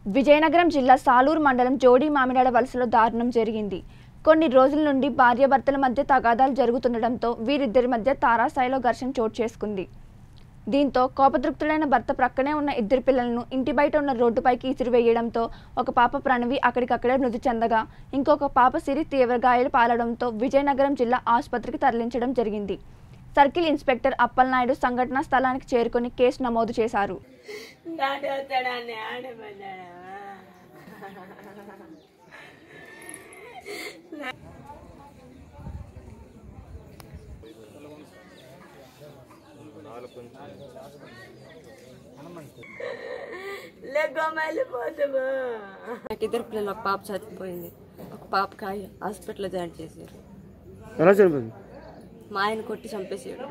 విజయనగరం జిల్లా సాలూరు మండలం జోడి మామిడాడ వలసలో దారుణం జరిగింది కొన్ని రోజుల నుండి భార్యాభర్తల మధ్య తగాదాలు జరుగుతుండటంతో వీరిద్దరి మధ్య తారాస్థాయిలో ఘర్షణ చోటు చేసుకుంది దీంతో కోపతృప్తులైన భర్త ప్రక్కనే ఉన్న ఇద్దరు పిల్లలను ఇంటి బయట ఉన్న రోడ్డుపైకి ఇసిరివేయడంతో ఒక పాప ప్రణవి అక్కడికక్కడే మృతి చెందగా ఇంకొక పాప సిరి తీవ్ర గాయాలు పాలడంతో విజయనగరం జిల్లా ఆసుపత్రికి తరలించడం జరిగింది సర్కిల్ ఇన్స్పెక్టర్ అప్పలనాయుడు సంఘటనా స్థలానికి చేరుకొని కేసు నమోదు చేశారు దాటవుతాడాన్ని ఆడబడ్డాడా లెగ్గమల్లి పోతాము నాకు ఇద్దరు పిల్లలు ఒక పాప చచ్చిపోయింది ఒక పాపకి ఆ- హాస్పిటల్లో జాయిన్ చేశారు ఎలా చనిపోయింది మా ఆయన కొట్టి చంపేసాడు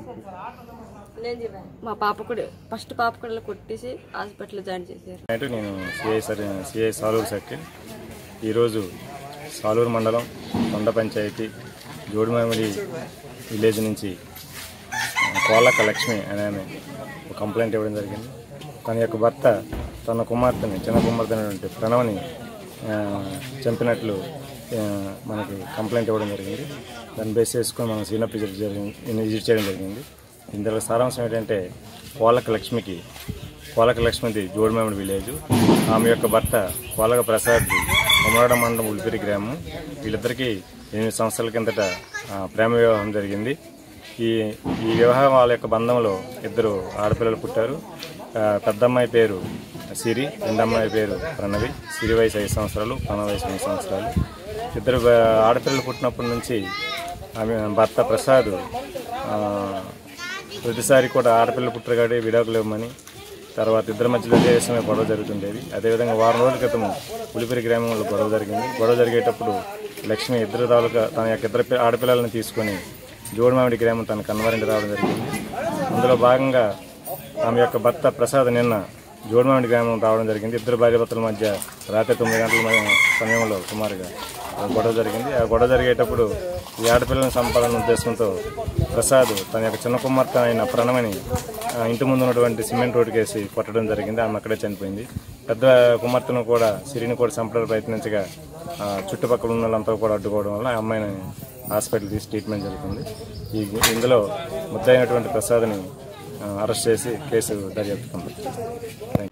మా పాప కూడా ఫస్ట్ పాప కూడా కొట్టేసి హాస్పిటల్లో జాయిన్ చేశారు నైట్ నేను C I sir C I Saluru circle ఈరోజు సాలూరు మండలం కొండ పంచాయతీ జోడిమామిడి విలేజ్ నుంచి కోళ్ళక్క లక్ష్మి అనే ఆమె ఒక కంప్లైంట్ ఇవ్వడం జరిగింది తన యొక్క భర్త తన కుమార్తెని చిన్న కుమార్తె అయినటువంటి ప్రణవ్ని ఆ, చంపినట్లు ఆ, మనకి కంప్లైంట్ ఇవ్వడం జరిగింది దాన్ని బేస్ చేసుకొని మనం సీనప్ విజిట్ జరిగింది విజిట్ చేయడం జరిగింది ఇందులో సారాంశం ఏంటంటే కోళ్ళక్క లక్ష్మికి కోలక లక్ష్మిది జోడిమేమడి విలేజ్ ఆమె యొక్క భర్త కోలక ప్రసాద్ ఉమరాడ మండలం ఉలిపిరి గ్రామం వీళ్ళిద్దరికీ ఎనిమిది సంవత్సరాల కిందట ఆ, ప్రేమ వివాహం జరిగింది ఈ ఈ వివాహం వాళ్ళ యొక్క బంధంలో ఇద్దరు ఆడపిల్లలు పుట్టారు ఆ, పెద్దమ్మాయి పేరు సిరి రెండమ్మాయి పేరు ప్రణవి సిరి వయసు ఐదు సంవత్సరాలు ప్రణవ్ వయసు ఎనిమిది సంవత్సరాలు ఇద్దరు ఆ, ఆడపిల్లలు పుట్టినప్పటి నుంచి ఆమె భర్త ప్రసాద్ ఆ, ప్రతిసారి కూడా ఆడపిల్లలు పుట్టగాడే విడాకులు ఇవ్వమని తర్వాత ఇద్దరి మధ్యలో అదే విషయమే గొడవ జరుగుతుండేది అదేవిధంగా వారం రోజుల క్రితం ఉలిపిరి గ్రామంలో గొడవ జరిగింది గొడవ జరిగేటప్పుడు లక్ష్మి ఇద్దరు తాలూకా తన యొక్క ఇద్దరు పి- ఆడపిల్లలను తీసుకొని జోడిమామిడి గ్రామం తన కన్వరింటి రావడం జరిగింది అందులో భాగంగా ఆమె యొక్క భర్త ప్రసాద్ నిన్న జోడిమామిడి గ్రామం రావడం జరిగింది ఇద్దరు భార్యాభర్తల మధ్య రాత్రి తొమ్మిది గంటల మ- సమయంలో సుమారుగా గొడవ జరిగింది ఆ గొడవ జరిగేటప్పుడు ఈ ఆడపిల్లలను సంపాదన ఉద్దేశంతో ప్రసాద్ తన యొక్క చిన్న కుమార్తె అయిన ప్రణవని ఆ, ఇంటి ముందు ఉన్నటువంటి సిమెంట్ రోడ్డుకి వేసి కొట్టడం జరిగింది ఆమె అక్కడే చనిపోయింది పెద్ద కుమార్తెను కూడా సిరిని కూడా చంపడానికి ప్రయత్నించగా ఆ, చుట్టుపక్కల ఉన్న వాళ్ళంతా కూడా అడ్డుకోవడం వల్ల ఆ అమ్మాయిని హాస్పిటల్ తీసి ట్రీట్మెంట్ జరుగుతుంది ఈ ఇందులో ముద్దైనటువంటి ప్రసాద్ని ఆ, అరెస్ట్ చేసి కేసు దర్యాప్తు పంపించారు